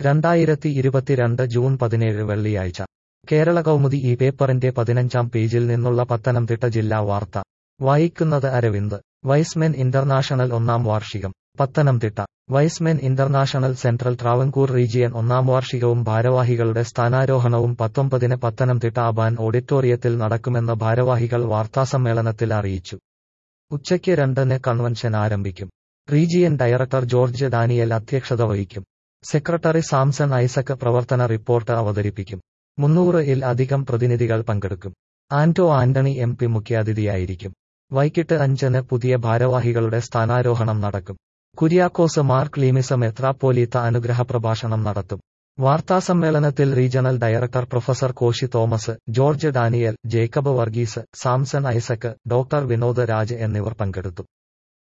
രണ്ടായിരത്തി ഇരുപത്തിരണ്ട് ജൂൺ പതിനേഴ് വെള്ളിയാഴ്ച കേരള കൗമുദി ഈ പേപ്പറിന്റെ പതിനഞ്ചാം പേജിൽ നിന്നുള്ള പത്തനംതിട്ട ജില്ലാ വാർത്ത വായിക്കുന്നത് അരവിന്ദ് വൈസ്മെൻ ഇന്റർനാഷണൽ ഒന്നാം വാർഷികം Pathanamthitta Y's Men International Central Travancore Region ഒന്നാം വാർഷികവും ഭാരവാഹികളുടെ സ്ഥാനാരോഹണവും പത്തൊമ്പതിന് പത്തനംതിട്ട അബാൻ ഓഡിറ്റോറിയത്തിൽ നടക്കുമെന്ന് ഭാരവാഹികൾ വാർത്താസമ്മേളനത്തിൽ അറിയിച്ചു ഉച്ചയ്ക്ക് രണ്ടിന് കൺവെൻഷൻ ആരംഭിക്കും റീജിയൻ ഡയറക്ടർ ജോർജ് ഡാനിയൽ അധ്യക്ഷത വഹിക്കും സെക്രട്ടറി സാംസൺ ഐസക് പ്രവർത്തന റിപ്പോർട്ട് അവതരിപ്പിക്കും മുന്നൂറ് ഇൽ അധികം പ്രതിനിധികൾ പങ്കെടുക്കും ആന്റോ ആന്റണി എം പി മുഖ്യാതിഥിയായിരിക്കും വൈകിട്ട് അഞ്ചിന് പുതിയ ഭാരവാഹികളുടെ സ്ഥാനാരോഹണം നടക്കും കുര്യാക്കോസ് മാർ ക്ലീമിസ മെത്രാപ്പോലീത്ത അനുഗ്രഹ പ്രഭാഷണം നടത്തും വാർത്താസമ്മേളനത്തിൽ regional director professor Koshy Thomas George Daniel Jacob Varghese Samson Isaac doctor Vinod Raj എന്നിവർ പങ്കെടുത്തു